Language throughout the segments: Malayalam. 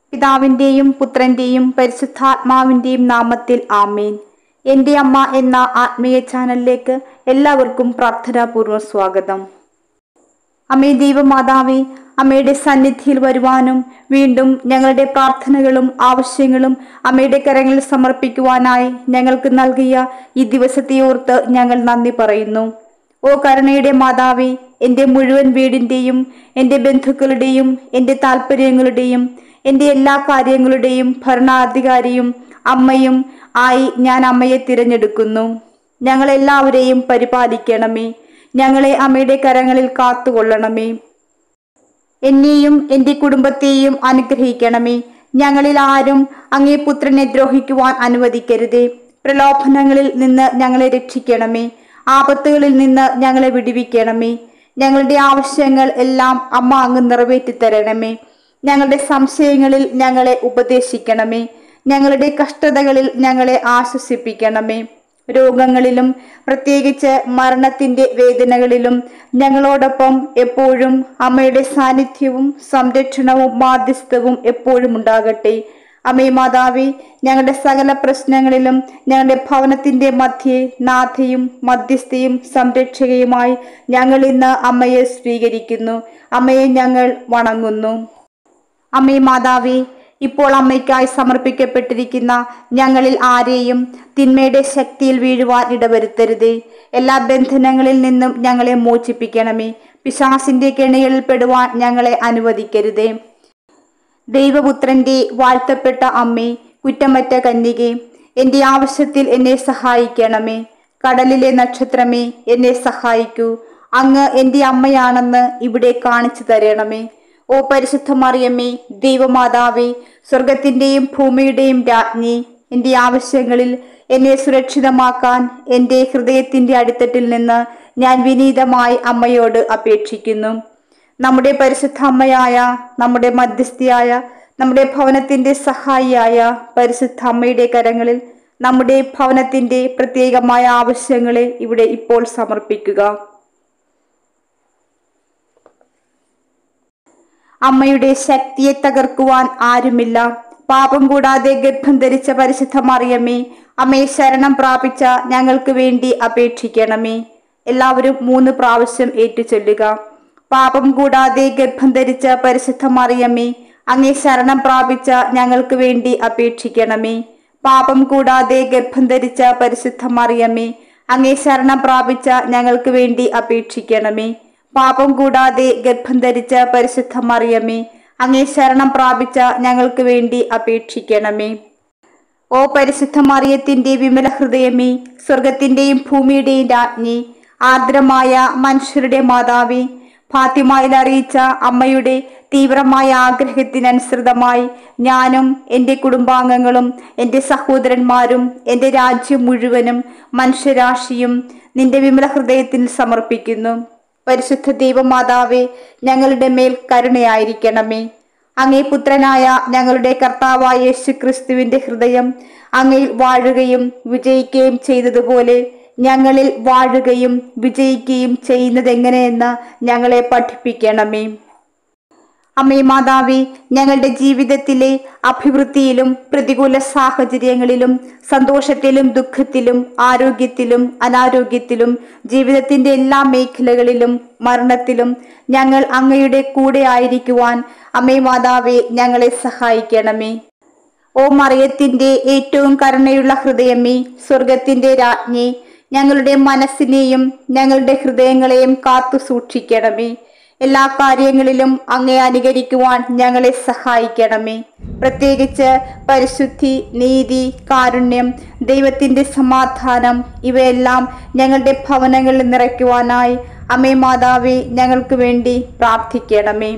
പിതാവിൻ്റെയും പുത്രൻ്റെയും പരിശുദ്ധാത്മാവിൻ്റെയും നാമത്തിൽ ആമേൻ എൻ്റെ അമ്മ എന്ന ആത്മീയ ചാനലിലേക്ക് എല്ലാവർക്കും പ്രാർത്ഥനാപൂർവ്വം സ്വാഗതം അമ്മേ ദൈവമാതാവേ അമ്മയുടെ സന്നിധിയിൽ വരുവാനും വീണ്ടും ഞങ്ങളുടെ പ്രാർത്ഥനകളും ആവശ്യങ്ങളും അമ്മയുടെ കരങ്ങളിൽ സമർപ്പിക്കുവാനായി ഞങ്ങൾക്ക് നൽകിയ ഈ ദിവസത്തെ ഓർത്ത് ഞങ്ങൾ നന്ദി പറയുന്നു ഓ കരുണയുടെ മാതാവേ എൻ്റെ മുഴുവൻ വീടിൻ്റെയും എൻ്റെ ബന്ധുക്കളുടെയും എൻ്റെ താല്പര്യങ്ങളുടെയും എൻ്റെ എല്ലാ കാര്യങ്ങളുടെയും ഭരണാധികാരിയും അമ്മയും ആയി ഞാൻ അമ്മയെ തിരഞ്ഞെടുക്കുന്നു ഞങ്ങളെല്ലാവരെയും പരിപാലിക്കണമേ ഞങ്ങളെ അമ്മയുടെ കരങ്ങളിൽ കാത്തുകൊള്ളണമേ എന്നെയും എൻ്റെ കുടുംബത്തെയും അനുഗ്രഹിക്കണമേ ഞങ്ങളിൽ ആരും അങ്ങേ പുത്രനെ ദ്രോഹിക്കുവാൻ അനുവദിക്കരുതേ പ്രലോഭനങ്ങളിൽ നിന്ന് ഞങ്ങളെ രക്ഷിക്കണമേ ആപത്തുകളിൽ നിന്ന് ഞങ്ങളെ വിടുവിക്കണമേ ഞങ്ങളുടെ ആവശ്യങ്ങൾ എല്ലാം അമ്മ അങ്ങ് നിറവേറ്റി തരണമേ ഞങ്ങളുടെ സംശയങ്ങളിൽ ഞങ്ങളെ ഉപദേശിക്കണമേ ഞങ്ങളുടെ കഷ്ടതകളിൽ ഞങ്ങളെ ആശ്വസിപ്പിക്കണമേ രോഗങ്ങളിലും പ്രത്യേകിച്ച് മരണത്തിന്റെ വേദനകളിലും ഞങ്ങളോടൊപ്പം എപ്പോഴും അമ്മയുടെ സാന്നിധ്യവും സംരക്ഷണവും മാധ്യസ്ഥവും എപ്പോഴും ഉണ്ടാകട്ടെ അമ്മേ മാതാവി ഞങ്ങളുടെ സകല പ്രശ്നങ്ങളിലും ഞങ്ങളുടെ ഭവനത്തിന്റെ മധ്യേ നാഥയും മധ്യസ്ഥയും സംരക്ഷകയുമായി ഞങ്ങൾ ഇന്ന് അമ്മയെ സ്വീകരിക്കുന്നു അമ്മയെ ഞങ്ങൾ വണങ്ങുന്നു അമ്മേ മാതാവേ ഇപ്പോൾ അമ്മയ്ക്കായി സമർപ്പിക്കപ്പെട്ടിരിക്കുന്ന ഞങ്ങളിൽ ആരെയും തിന്മയുടെ ശക്തിയിൽ വീഴുവാൻ ഇടവരുത്തരുതേ എല്ലാ ബന്ധനങ്ങളിൽ നിന്നും ഞങ്ങളെ മോചിപ്പിക്കണമേ പിശാസിന്റെ കെണികളിൽ പെടുവാൻ ഞങ്ങളെ അനുവദിക്കരുതേ ദൈവപുത്രന്റെ വാഴ്ത്തപ്പെട്ട അമ്മേ കുറ്റമറ്റ കന്യകെ എൻ്റെ ആവശ്യത്തിൽ എന്നെ സഹായിക്കണമേ കടലിലെ നക്ഷത്രമേ എന്നെ സഹായിക്കൂ അങ്ങ് എൻ്റെ അമ്മയാണെന്ന് ഇവിടെ കാണിച്ചു തരണമേ ഓ പരിശുദ്ധ മറിയമ്മേ ദൈവമാതാവേ സ്വർഗത്തിൻ്റെയും ഭൂമിയുടെയും രാജ്ഞി എൻ്റെ ആവശ്യങ്ങളിൽ എന്നെ സുരക്ഷിതമാക്കാൻ എൻ്റെ ഹൃദയത്തിൻ്റെ അടിത്തട്ടിൽ നിന്ന് ഞാൻ വിനീതമായി അമ്മയോട് അപേക്ഷിക്കുന്നു നമ്മുടെ പരിശുദ്ധ അമ്മയായ നമ്മുടെ മധ്യസ്ഥയായ നമ്മുടെ ഭവനത്തിന്റെ സഹായിയായ പരിശുദ്ധ അമ്മയുടെ കരങ്ങളിൽ നമ്മുടെ ഭവനത്തിന്റെ പ്രത്യേകമായ ആവശ്യങ്ങളെ ഇവിടെ ഇപ്പോൾ സമർപ്പിക്കുക അമ്മയുടെ ശക്തിയെ തകർക്കുവാൻ ആരുമില്ല പാപം കൂടാതെ ഗർഭം ധരിച്ച പരിശുദ്ധ മറിയമ്മേ അമ്മയെ ശരണം പ്രാപിച്ച ഞങ്ങൾക്ക് വേണ്ടി അപേക്ഷിക്കണമേ എല്ലാവരും മൂന്ന് പ്രാവശ്യം ഏറ്റുചൊല്ലുക പാപം കൂടാതെ ഗർഭം ധരിച്ച പരിശുദ്ധ മറിയമ്മേ അങ്ങേ ശരണം പ്രാപിച്ച ഞങ്ങൾക്ക് വേണ്ടി അപേക്ഷിക്കണമേ പാപം കൂടാതെ ഗർഭം ധരിച്ച പരിശുദ്ധ മറിയമ്മേ അങ്ങേ ശരണം പ്രാപിച്ച ഞങ്ങൾക്ക് വേണ്ടി അപേക്ഷിക്കണമേ പാപം കൂടാതെ ഗർഭം ധരിച്ച പരിശുദ്ധ മറിയമ്മേ അങ്ങേ ശരണം പ്രാപിച്ച ഞങ്ങൾക്ക് വേണ്ടി അപേക്ഷിക്കണമേ ഓ പരിശുദ്ധ മറിയത്തിന്റെ വിമല ഹൃദയമേ സ്വർഗത്തിന്റെയും ഭൂമിയുടെയും രാജ്ഞി ആർദ്രമായ മനുഷ്യരുടെ മാതാവേ ഫാത്തിമയിൽ അറിയിച്ച അമ്മയുടെ തീവ്രമായ ആഗ്രഹത്തിനനുസൃതമായി ഞാനും എൻ്റെ കുടുംബാംഗങ്ങളും എൻ്റെ സഹോദരന്മാരും എൻ്റെ രാജ്യം മുഴുവനും മനുഷ്യരാശിയും നിന്റെ വിമല ഹൃദയത്തിൽ സമർപ്പിക്കുന്നു പരിശുദ്ധ ദൈവമാതാവേ ഞങ്ങളുടെ മേൽ കരുണയായിരിക്കണമേ അങ്ങേ പുത്രനായ ഞങ്ങളുടെ കർത്താവായ യേശു ക്രിസ്തുവിന്റെ ഹൃദയം അങ്ങയിൽ വാഴുകയും വിജയിക്കുകയും ചെയ്തതുപോലെ ഞങ്ങളിൽ വാഴുകയും വിജയിക്കുകയും ചെയ്യുന്നത് എങ്ങനെയെന്ന് ഞങ്ങളെ പഠിപ്പിക്കണമേ അമ്മേ മാതാവേ ഞങ്ങളുടെ ജീവിതത്തിലെ അഭിവൃദ്ധിയിലും പ്രതികൂല സാഹചര്യങ്ങളിലും സന്തോഷത്തിലും ദുഃഖത്തിലും ആരോഗ്യത്തിലും അനാരോഗ്യത്തിലും ജീവിതത്തിന്റെ എല്ലാ മേഖലകളിലും മരണത്തിലും ഞങ്ങൾ അങ്ങയുടെ കൂടെ ആയിരിക്കുവാൻ അമ്മേ മാതാവേ ഞങ്ങളെ സഹായിക്കണമേ ഓ മറിയത്തിന്റെ ഏറ്റവും കരുണയുള്ള ഹൃദയമേ സ്വർഗത്തിന്റെ രാജ്ഞി ഞങ്ങളുടെ മനസ്സിനെയും ഞങ്ങളുടെ ഹൃദയങ്ങളെയും കാത്തു സൂക്ഷിക്കണമേ എല്ലാ കാര്യങ്ങളിലും അങ്ങേ അനുകരിക്കുവാൻ ഞങ്ങളെ സഹായിക്കണമേ പ്രത്യേകിച്ച് പരിശുദ്ധി നീതി കാരുണ്യം ദൈവത്തിന്റെ സമാധാനം ഇവയെല്ലാം ഞങ്ങളുടെ ഭവനങ്ങളിൽ നിറയ്ക്കുവാനായി അമ്മേ മാതാവേ ഞങ്ങൾക്ക് വേണ്ടി പ്രാർത്ഥിക്കണമേ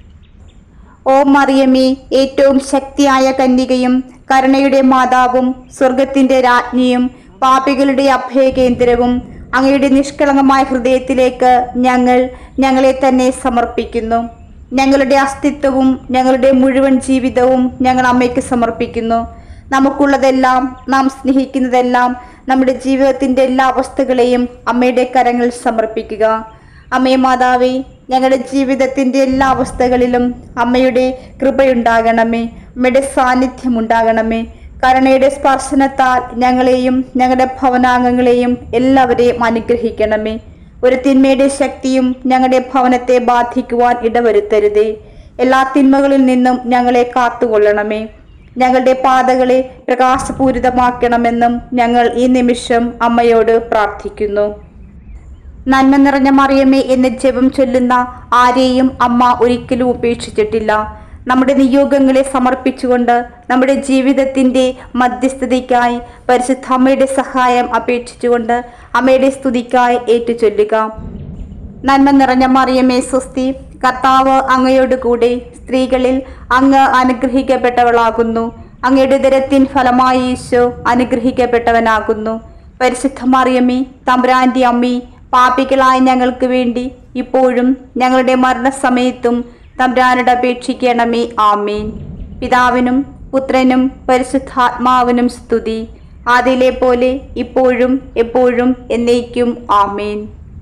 ഓ മറിയമേ ഏറ്റവും ശക്തിയായ കന്യകയും കരുണയുടെ മാതാവും സ്വർഗത്തിന്റെ രാജ്ഞിയും പാപികളുടെ അഭയകേന്ദ്രവും അങ്ങയുടെ നിഷ്കളങ്കമായ ഹൃദയത്തിലേക്ക് ഞങ്ങൾ ഞങ്ങളെ തന്നെ സമർപ്പിക്കുന്നു ഞങ്ങളുടെ അസ്തിത്വവും ഞങ്ങളുടെ മുഴുവൻ ജീവിതവും ഞങ്ങൾ അമ്മയ്ക്ക് സമർപ്പിക്കുന്നു നമുക്കുള്ളതെല്ലാം നാം സ്നേഹിക്കുന്നതെല്ലാം നമ്മുടെ ജീവിതത്തിന്റെ എല്ലാ അവസ്ഥകളെയും അമ്മയുടെ കരങ്ങളിൽ സമർപ്പിക്കുക അമ്മേ മാതാവേ ഞങ്ങളുടെ ജീവിതത്തിന്റെ എല്ലാ അവസ്ഥകളിലും അമ്മയുടെ കൃപയുണ്ടാകണമേ അമ്മയുടെ സാന്നിധ്യം ഉണ്ടാകണമേ കരുണയുടെ സ്പർശനത്താൽ ഞങ്ങളെയും ഞങ്ങളുടെ ഭവനാംഗങ്ങളെയും എല്ലാവരെയും അനുഗ്രഹിക്കണമേ ഒരു തിന്മയുടെ ശക്തിയും ഞങ്ങളുടെ ഭവനത്തെ ബാധിക്കുവാൻ ഇടവരുത്തരുതേ എല്ലാ തിന്മകളിൽ നിന്നും ഞങ്ങളെ കാത്തുകൊള്ളണമേ ഞങ്ങളുടെ പാതകളെ പ്രകാശപൂരിതമാക്കണമെന്നും ഞങ്ങൾ ഈ നിമിഷം അമ്മയോട് പ്രാർത്ഥിക്കുന്നു നന്മ നിറഞ്ഞ മറിയമേ എന്ന് ജപം ചൊല്ലുന്ന ആരെയും അമ്മ ഒരിക്കലും ഉപേക്ഷിച്ചിട്ടില്ല നമ്മുടെ നിയോഗങ്ങളെ സമർപ്പിച്ചുകൊണ്ട് നമ്മുടെ ജീവിതത്തിന്റെ മധ്യസ്ഥതയ്ക്കായി പരിശുദ്ധ അമ്മയുടെ സഹായം അപേക്ഷിച്ചുകൊണ്ട് അമ്മയുടെ സ്തുതിക്കായി ഏറ്റുചൊല്ലുക നന്മ നിറഞ്ഞ മറിയമേ സ്വസ്തി കർത്താവ് അങ്ങയോട് കൂടെ സ്ത്രീകളിൽ അങ്ങ് അനുഗ്രഹിക്കപ്പെട്ടവളാകുന്നു അങ്ങയുടെ ദരത്തിൻ ഫലമായി ഈശോ അനുഗ്രഹിക്കപ്പെട്ടവനാകുന്നു പരിശുദ്ധ മറിയമ്മേ തമ്പുരാന്റെ അമ്മി പാപികളായ ഞങ്ങൾക്ക് വേണ്ടി ഇപ്പോഴും ഞങ്ങളുടെ മരണസമയത്തും തമ്പുരാനോട് അപേക്ഷിക്കണമേ ആമീൻ പിതാവിനും പുത്രനും പരിശുദ്ധാത്മാവിനും സ്തുതി ആദിയിലെ പോലെ ഇപ്പോഴും എപ്പോഴും എന്നേക്കും ആമേൻ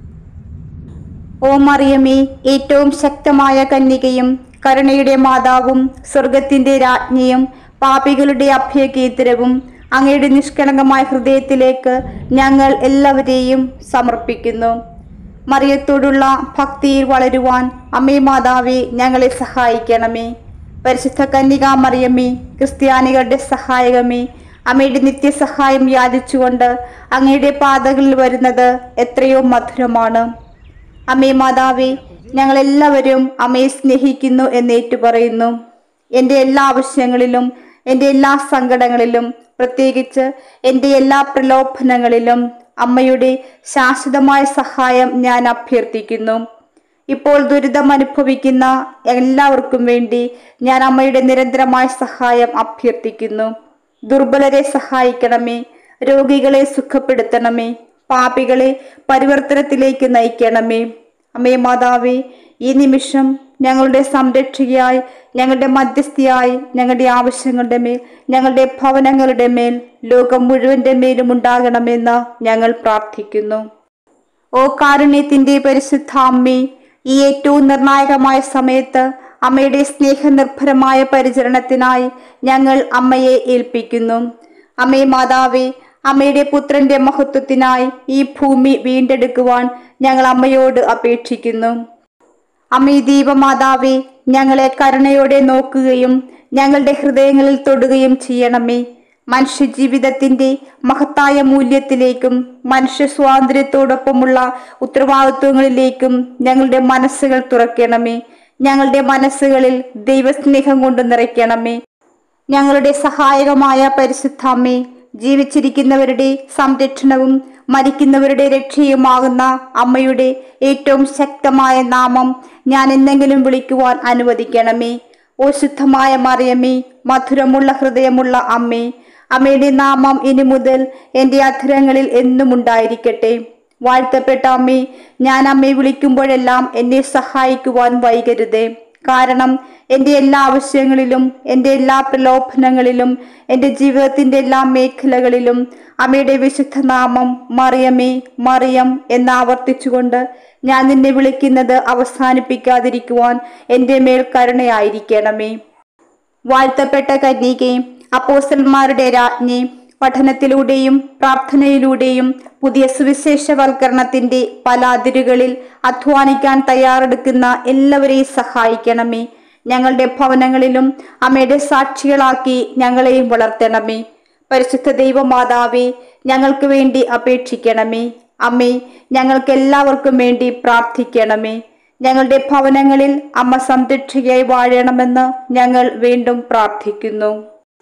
ഓ മറിയമേ ഏറ്റവും ശക്തമായ കന്യകയും കരുണയുടെ മാതാവും സ്വർഗത്തിന്റെ രാജ്ഞിയും പാപികളുടെ അഭയകേന്ദ്രവും അങ്ങയുടെ നിഷ്കളങ്കമായ ഹൃദയത്തിലേക്ക് ഞങ്ങൾ എല്ലാവരെയും സമർപ്പിക്കുന്നു മറിയത്തോടുള്ള ഭക്തിയിൽ വളരുവാൻ അമ്മേ മാതാവേ ഞങ്ങളെ സഹായിക്കണമേ പരിശുദ്ധ കന്യക മറിയമ്മേ ക്രിസ്ത്യാനികളുടെ സഹായകമേ അമ്മയുടെ നിത്യസഹായം യാചിച്ചുകൊണ്ട് അങ്ങയുടെ പാതകളിൽ വരുന്നത് എത്രയോ മധുരമാണ് അമ്മേ മാതാവേ ഞങ്ങളെല്ലാവരും അമ്മയെ സ്നേഹിക്കുന്നു എന്ന് ഏറ്റുപറയുന്നു എൻ്റെ എല്ലാ ആവശ്യങ്ങളിലും എൻ്റെ എല്ലാ സങ്കടങ്ങളിലും പ്രത്യേകിച്ച് എൻ്റെ എല്ലാ പ്രലോഭനങ്ങളിലും അമ്മയുടെ ശാശ്വതമായ സഹായം ഞാൻ അഭ്യർത്ഥിക്കുന്നു ഇപ്പോൾ ദുരിതം അനുഭവിക്കുന്ന എല്ലാവർക്കും വേണ്ടി ഞാൻ അമ്മയുടെ നിരന്തരമായ സഹായം അഭ്യർത്ഥിക്കുന്നു ദുർബലരെ സഹായിക്കണമേ രോഗികളെ സുഖപ്പെടുത്തണമേ പാപികളെ പരിവർത്തനത്തിലേക്ക് നയിക്കണമേ അമ്മേ മാതാവേ ഈ നിമിഷം ഞങ്ങളുടെ സംരക്ഷകയായി ഞങ്ങളുടെ മധ്യസ്ഥയായി ഞങ്ങളുടെ ആവശ്യങ്ങളുടെ മേൽ ഞങ്ങളുടെ ഭവനങ്ങളുടെ മേൽ ലോകം മുഴുവന്റെ മേലും ഉണ്ടാകണമെന്ന് ഞങ്ങൾ പ്രാർത്ഥിക്കുന്നു ഓ കാരുണ്യത്തിന്റെ പരിശുദ്ധ അമ്മേ ഈ ഏറ്റവും നിർണായകമായ സമയത്ത് അമ്മയുടെ സ്നേഹനിർഭരമായ പരിചരണത്തിനായി ഞങ്ങൾ അമ്മയെ ഏൽപ്പിക്കുന്നു അമ്മേ മാതാവേ അമ്മയുടെ പുത്രന്റെ മഹത്വത്തിനായി ഈ ഭൂമി വീണ്ടെടുക്കുവാൻ ഞങ്ങൾ അമ്മയോട് അപേക്ഷിക്കുന്നു അമ്മേ ദീപമാതാവേ ഞങ്ങളെ കരുണയോടെ നോക്കുകയും ഞങ്ങളുടെ ഹൃദയങ്ങളിൽ തൊടുകയും ചെയ്യണമേ മനുഷ്യജീവിതത്തിന്റെ മഹത്തായ മൂല്യത്തിലേക്കും മനുഷ്യ സ്വാതന്ത്ര്യത്തോടൊപ്പമുള്ള ഉത്തരവാദിത്വങ്ങളിലേക്കും ഞങ്ങളുടെ മനസ്സുകൾ തുറക്കണമേ ഞങ്ങളുടെ മനസ്സുകളിൽ ദൈവസ്നേഹം കൊണ്ട് നിറയ്ക്കണമേ ഞങ്ങളുടെ സഹായകമായ പരിശുദ്ധാമ്മേ ജീവിച്ചിരിക്കുന്നവരുടെ സംരക്ഷണവും മരിക്കുന്നവരുടെ രക്ഷയുമാകുന്ന അമ്മയുടെ ഏറ്റവും ശക്തമായ നാമം ഞാൻ എന്തെങ്കിലും വിളിക്കുവാൻ അനുവദിക്കണമേ ഓ ശുദ്ധമായ മറിയമ്മേ മധുരമുള്ള ഹൃദയമുള്ള അമ്മേ അമ്മയുടെ നാമം ഇനി മുതൽ എൻ്റെ അധരങ്ങളിൽ എന്നും ഉണ്ടായിരിക്കട്ടെ വാഴ്ത്തപ്പെട്ട അമ്മേ ഞാൻ അമ്മയെ വിളിക്കുമ്പോഴെല്ലാം എന്നെ സഹായിക്കുവാൻ വൈകരുതേ കാരണം എൻ്റെ എല്ലാ ആവശ്യങ്ങളിലും എൻ്റെ എല്ലാ പ്രലോഭനങ്ങളിലും എൻ്റെ ജീവിതത്തിൻ്റെ എല്ലാ മേഖലകളിലും അമ്മയുടെ വിശുദ്ധ നാമം മറിയമേ മറിയം എന്ന് ആവർത്തിച്ചുകൊണ്ട് ഞാൻ നിന്നെ വിളിക്കുന്നത് അവസാനിപ്പിക്കാതിരിക്കുവാൻ എൻ്റെ മേൽ കരുണയായിരിക്കണമേ വാഴ്ത്തപ്പെട്ട കന്യകയും അപ്പോസ്റ്റന്മാരുടെ രാജ്ഞി പഠനത്തിലൂടെയും പ്രാർത്ഥനയിലൂടെയും പുതിയ സുവിശേഷവൽക്കരണത്തിന്റെ പല അതിരുകളിൽ അധ്വാനിക്കാൻ തയ്യാറെടുക്കുന്ന എല്ലാവരെയും സഹായിക്കണമേ ഞങ്ങളുടെ ഭവനങ്ങളിലും അമ്മയുടെ സാക്ഷികളാക്കി ഞങ്ങളെയും വളർത്തണമേ പരിശുദ്ധ ദൈവമാതാവേ ഞങ്ങൾക്ക് വേണ്ടി അപേക്ഷിക്കണമേ അമ്മേ ഞങ്ങൾക്ക് എല്ലാവർക്കും വേണ്ടി പ്രാർത്ഥിക്കണമേ ഞങ്ങളുടെ ഭവനങ്ങളിൽ അമ്മ സംരക്ഷകയായി വാഴണമെന്ന് ഞങ്ങൾ വീണ്ടും പ്രാർത്ഥിക്കുന്നു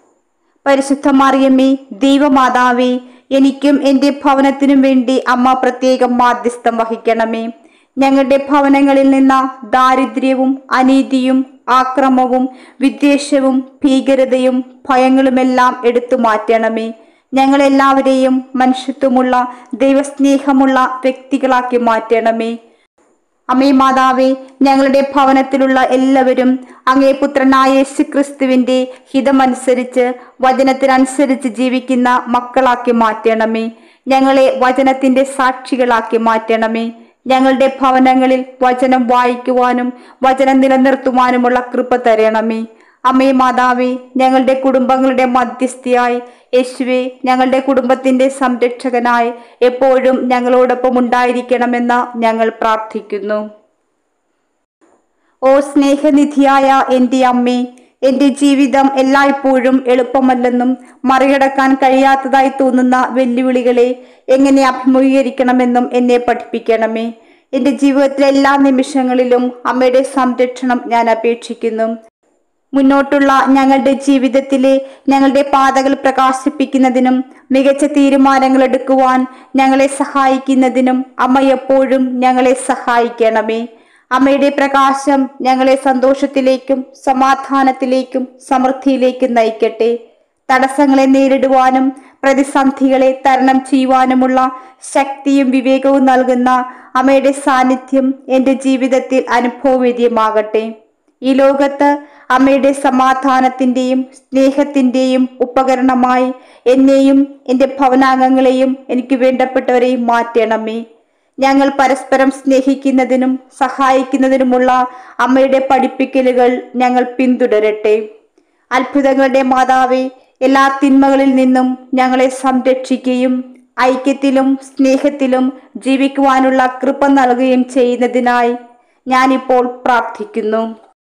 പരിശുദ്ധ മറിയമ്മേ ദൈവമാതാവേ എനിക്കും എൻ്റെ ഭവനത്തിനും വേണ്ടി അമ്മ പ്രത്യേകം മാധ്യസ്ഥം വഹിക്കണമേ ഞങ്ങളുടെ ഭവനങ്ങളിൽ നിന്ന് ദാരിദ്ര്യവും അനീതിയും ആക്രമവും വിദ്വേഷവും ഭീകരതയും ഭയങ്ങളുമെല്ലാം എടുത്തു മാറ്റണമേ ഞങ്ങളെല്ലാവരെയും മനുഷ്യത്വമുള്ള ദൈവസ്നേഹമുള്ള വ്യക്തികളാക്കി മാറ്റണമേ അമ്മേ മാതാവേ ഞങ്ങളുടെ ഭവനത്തിലുള്ള എല്ലാവരും അങ്ങേ പുത്രനായ യേശു ക്രിസ്തുവിന്റെ ഹിതമനുസരിച്ച് വചനത്തിനനുസരിച്ച് ജീവിക്കുന്ന മക്കളാക്കി മാറ്റണമേ ഞങ്ങളെ വചനത്തിന്റെ സാക്ഷികളാക്കി മാറ്റണമേ ഞങ്ങളുടെ ഭവനങ്ങളിൽ വചനം വായിക്കുവാനും വചനം നിലനിർത്തുവാനുമുള്ള കൃപ തരണമേ അമ്മേ മാതാവേ ഞങ്ങളുടെ കുടുംബങ്ങളുടെ മധ്യസ്ഥയായി യേശുവെ ഞങ്ങളുടെ കുടുംബത്തിന്റെ സംരക്ഷകനായി എപ്പോഴും ഞങ്ങളോടൊപ്പം ഉണ്ടായിരിക്കണമെന്ന് ഞങ്ങൾ പ്രാർത്ഥിക്കുന്നു ഓ സ്നേഹനിധിയായ എൻ്റെ അമ്മേ എൻ്റെ ജീവിതം എല്ലായ്പ്പോഴും എളുപ്പമല്ലെന്നും മറികടക്കാൻ കഴിയാത്തതായി തോന്നുന്ന വെല്ലുവിളികളെ എങ്ങനെ അഭിമുഖീകരിക്കണമെന്നും എന്നെ പഠിപ്പിക്കണമേ എൻ്റെ ജീവിതത്തിലെ എല്ലാ നിമിഷങ്ങളിലും അമ്മയുടെ സംരക്ഷണം ഞാൻ അപേക്ഷിക്കുന്നു മുന്നോട്ടുള്ള ഞങ്ങളുടെ ജീവിതത്തിലെ ഞങ്ങളുടെ പാതകൾ പ്രകാശിപ്പിക്കുന്നതിനും മികച്ച തീരുമാനങ്ങൾ എടുക്കുവാൻ ഞങ്ങളെ സഹായിക്കുന്നതിനും അമ്മ എപ്പോഴും ഞങ്ങളെ സഹായിക്കണമേ അമ്മയുടെ പ്രകാശം ഞങ്ങളെ സന്തോഷത്തിലേക്കും സമാധാനത്തിലേക്കും സമൃദ്ധിയിലേക്കും നയിക്കട്ടെ തടസ്സങ്ങളെ നേരിടുവാനും പ്രതിസന്ധികളെ തരണം ചെയ്യുവാനുമുള്ള ശക്തിയും വിവേകവും നൽകുന്ന അമ്മയുടെ സാന്നിധ്യം എൻ്റെ ജീവിതത്തിൽ അനുഭവവേദ്യമാകട്ടെ ഈ ലോകത്ത് അമ്മയുടെ സമാധാനത്തിൻ്റെയും സ്നേഹത്തിൻ്റെയും ഉപകരണമായി എന്നെയും എൻ്റെ ഭവനാംഗങ്ങളെയും എനിക്ക് വേണ്ടപ്പെട്ടവരെയും മാറ്റണമേ ഞങ്ങൾ പരസ്പരം സ്നേഹിക്കുന്നതിനും സഹായിക്കുന്നതിനുമുള്ള അമ്മയുടെ പഠിപ്പിക്കലുകൾ ഞങ്ങൾ പിന്തുടരട്ടെ അത്ഭുതങ്ങളുടെ മാതാവേ എല്ലാ തിന്മകളിൽ നിന്നും ഞങ്ങളെ സംരക്ഷിക്കുകയും ഐക്യത്തിലും സ്നേഹത്തിലും ജീവിക്കുവാനുള്ള കൃപ നൽകുകയും ചെയ്യുന്നതിനായി ഞാനിപ്പോൾ പ്രാർത്ഥിക്കുന്നു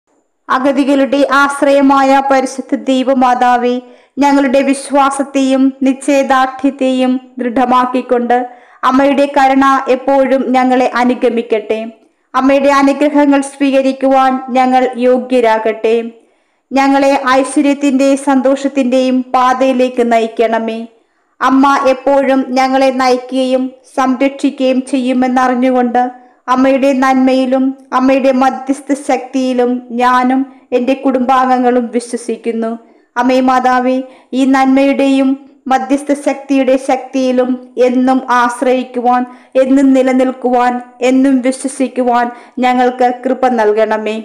അഗതികളുടെ ആശ്രയമായ പരിശുദ്ധ ദൈവമാതാവേ ഞങ്ങളുടെ വിശ്വാസത്തെയും നിശ്ചയദാർഢ്യത്തെയും ദൃഢമാക്കിക്കൊണ്ട് അമ്മയുടെ കരുണ എപ്പോഴും ഞങ്ങളെ അനുഗമിക്കട്ടെ അമ്മയുടെ അനുഗ്രഹങ്ങൾ സ്വീകരിക്കുവാൻ ഞങ്ങൾ യോഗ്യരാകട്ടെ ഞങ്ങളെ ഐശ്വര്യത്തിന്റെ സന്തോഷത്തിന്റെയും പാതയിലേക്ക് നയിക്കണമേ അമ്മ എപ്പോഴും ഞങ്ങളെ നയിക്കുകയും സംരക്ഷിക്കുകയും ചെയ്യുമെന്നറിഞ്ഞുകൊണ്ട് അമ്മയുടെ നന്മയിലും അമ്മയുടെ മധ്യസ്ഥ ശക്തിയിലും ഞാനും എൻ്റെ കുടുംബാംഗങ്ങളും വിശ്വസിക്കുന്നു അമ്മേ മാതാവേ ഈ നന്മയുടെയും മധ്യസ്ഥ ശക്തിയുടെ ശക്തിയിലും എന്നും ആശ്രയിക്കുവാൻ എന്നും നിലനിൽക്കുവാൻ എന്നും വിശ്വസിക്കുവാൻ ഞങ്ങൾക്ക് കൃപ നൽകണമേ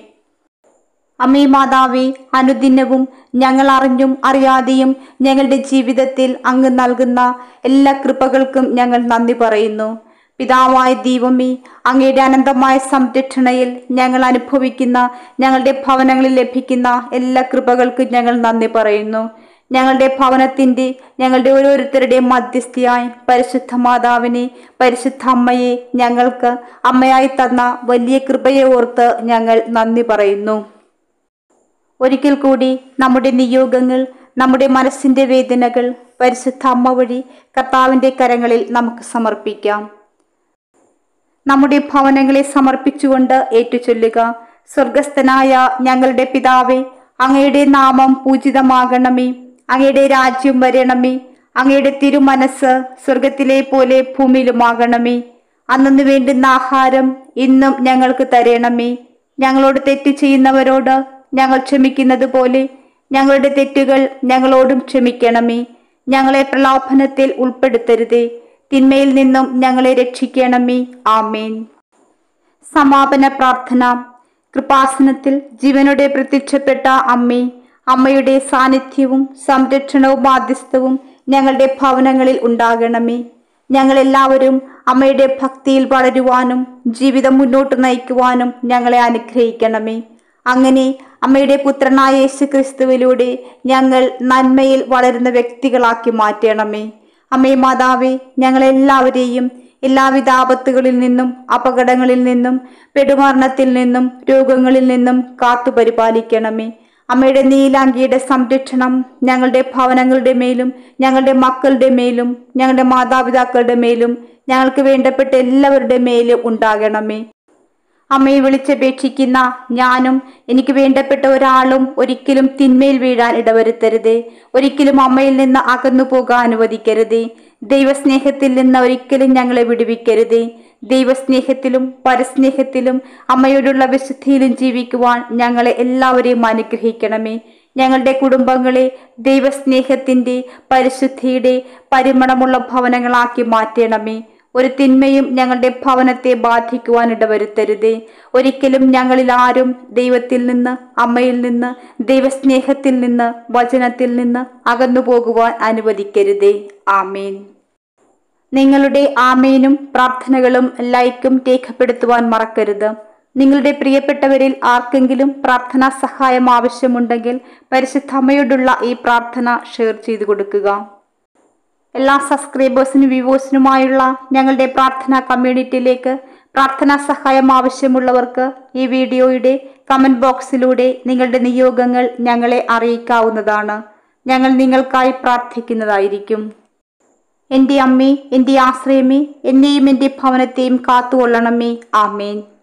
അമ്മേ മാതാവേ അനുദിനവും ഞങ്ങൾ അറിഞ്ഞും അറിയാതെയും ഞങ്ങളുടെ ജീവിതത്തിൽ അങ്ങ് നൽകുന്ന എല്ലാ കൃപകൾക്കും ഞങ്ങൾ നന്ദി പറയുന്നു പിതാവായ ദൈവമേ അങ്ങയുടെ അനന്തമായ സംരക്ഷണയിൽ ഞങ്ങൾ അനുഭവിക്കുന്ന ഞങ്ങളുടെ ഭവനങ്ങളിൽ ലഭിക്കുന്ന എല്ലാ കൃപകൾക്കും ഞങ്ങൾ നന്ദി പറയുന്നു ഞങ്ങളുടെ ഭവനത്തിൻ്റെ ഞങ്ങളുടെ ഓരോരുത്തരുടെയും മധ്യസ്ഥയായി പരിശുദ്ധ മാതാവിനെ പരിശുദ്ധ അമ്മയെ ഞങ്ങൾക്ക് അമ്മയായി തന്ന വലിയ കൃപയെ ഓർത്ത് ഞങ്ങൾ നന്ദി പറയുന്നു ഒരിക്കൽ കൂടി നമ്മുടെ നിയോഗങ്ങൾ നമ്മുടെ മനസ്സിന്റെ വേദനകൾ പരിശുദ്ധ അമ്മ വഴി കർത്താവിന്റെ കരങ്ങളിൽ നമുക്ക് സമർപ്പിക്കാം നമ്മുടെ ഭവനങ്ങളെ സമർപ്പിച്ചുകൊണ്ട് ഏറ്റുചൊല്ലുക സ്വർഗസ്ഥനായ ഞങ്ങളുടെ പിതാവേ അങ്ങയുടെ നാമം പൂജിതമാകണമേ അങ്ങയുടെ രാജ്യം വരണമേ അങ്ങയുടെ തിരുമനസ് സ്വർഗത്തിലെ പോലെ ഭൂമിയിലുമാകണമേ അന്നു വേണ്ടുന്ന ആഹാരം ഇന്നും ഞങ്ങൾക്ക് തരണമേ ഞങ്ങളോട് തെറ്റ് ചെയ്യുന്നവരോട് ഞങ്ങൾ ക്ഷമിക്കുന്നത് പോലെ ഞങ്ങളുടെ തെറ്റുകൾ ഞങ്ങളോടും ക്ഷമിക്കണമേ ഞങ്ങളെ പ്രലോഭനത്തിൽ ഉൾപ്പെടുത്തരുതേ തിന്മയിൽ നിന്നും ഞങ്ങളെ രക്ഷിക്കണമേ ആമേൻ സമാപന പ്രാർത്ഥന കൃപാസനത്തിൽ ജീവനോടെ പ്രത്യക്ഷപ്പെട്ട അമ്മേ അമ്മയുടെ സാന്നിധ്യവും സംരക്ഷണവും ബാധ്യസ്ഥവും ഞങ്ങളുടെ ഭവനങ്ങളിൽ ഉണ്ടാകണമേ ഞങ്ങളെല്ലാവരും അമ്മയുടെ ഭക്തിയിൽ വളരുവാനും ജീവിതം മുന്നോട്ട് നയിക്കുവാനും ഞങ്ങളെ അനുഗ്രഹിക്കണമേ അങ്ങനെ അമ്മയുടെ പുത്രനായ യേശു ക്രിസ്തുവിലൂടെ ഞങ്ങൾ നന്മയിൽ വളരുന്ന വ്യക്തികളാക്കി മാറ്റണമേ അമ്മേ മാതാവേ ഞങ്ങളെല്ലാവരെയും എല്ലാവിധ ആപത്തുകളിൽ നിന്നും അപകടങ്ങളിൽ നിന്നും പെടുമരണത്തിൽ നിന്നും രോഗങ്ങളിൽ നിന്നും കാത്തു പരിപാലിക്കണമേ അമ്മയുടെ നീലാംഗിയുടെ സംരക്ഷണം ഞങ്ങളുടെ ഭവനങ്ങളുടെ മേലും ഞങ്ങളുടെ മക്കളുടെ മേലും ഞങ്ങളുടെ മാതാപിതാക്കളുടെ മേലും ഞങ്ങൾക്ക് വേണ്ടപ്പെട്ട എല്ലാവരുടെ മേലും ഉണ്ടാകണമേ അമ്മയെ വിളിച്ചപേക്ഷിക്കുന്ന ഞാനും എനിക്ക് വേണ്ടപ്പെട്ട ഒരാളും ഒരിക്കലും തിന്മയിൽ വീഴാൻ ഇടവരുത്തരുതേ ഒരിക്കലും അമ്മയിൽ നിന്ന് അകന്നു പോകാൻ അനുവദിക്കരുതേ ദൈവസ്നേഹത്തിൽ നിന്ന് ഒരിക്കലും ഞങ്ങളെ വിടുവിക്കരുതേ ദൈവസ്നേഹത്തിലും പരസ്നേഹത്തിലും അമ്മയോടുള്ള വിശുദ്ധിയിലും ജീവിക്കുവാൻ ഞങ്ങളെ എല്ലാവരെയും അനുഗ്രഹിക്കണമേ ഞങ്ങളുടെ കുടുംബങ്ങളെ ദൈവസ്നേഹത്തിൻ്റെ പരിശുദ്ധിയുടെ പരിമളമുള്ള ഭവനങ്ങളാക്കി മാറ്റണമേ ഒരു തിന്മയും ഞങ്ങളുടെ ഭവനത്തെ ബാധിക്കുവാൻ ഇടവരുത്തരുതേ ഒരിക്കലും ഞങ്ങളിൽ ആരും ദൈവത്തിൽ നിന്ന് അമ്മയിൽ നിന്ന് ദൈവസ്നേഹത്തിൽ നിന്ന് വചനത്തിൽ നിന്ന് അകന്നു പോകുവാൻ അനുവദിക്കരുതേ ആമേൻ നിങ്ങളുടെ ആമേനും പ്രാർത്ഥനകളും ലൈക്കും രേഖപ്പെടുത്തുവാൻ മറക്കരുത് നിങ്ങളുടെ പ്രിയപ്പെട്ടവരിൽ ആർക്കെങ്കിലും പ്രാർത്ഥനാ സഹായം ആവശ്യമുണ്ടെങ്കിൽ പരിശുദ്ധ അമ്മയോടുള്ള ഈ പ്രാർത്ഥന ഷെയർ ചെയ്തു കൊടുക്കുക എല്ലാ സബ്സ്ക്രൈബേഴ്സിനും വ്യൂവേഴ്സിനുമായുള്ള ഞങ്ങളുടെ പ്രാർത്ഥനാ കമ്മ്യൂണിറ്റിയിലേക്ക് പ്രാർത്ഥനാ സഹായം ആവശ്യമുള്ളവർക്ക് ഈ വീഡിയോയുടെ കമന്റ് ബോക്സിലൂടെ നിങ്ങളുടെ നിയോഗങ്ങൾ ഞങ്ങളെ അറിയിക്കാവുന്നതാണ് ഞങ്ങൾ നിങ്ങൾക്കായി പ്രാർത്ഥിക്കുന്നതായിരിക്കും എൻ്റെ അമ്മേ എൻ്റെ ആശ്രയമേ എന്നെയും എൻ്റെ ഭവനത്തെയും കാത്തുകൊള്ളണമേ ആമേൻ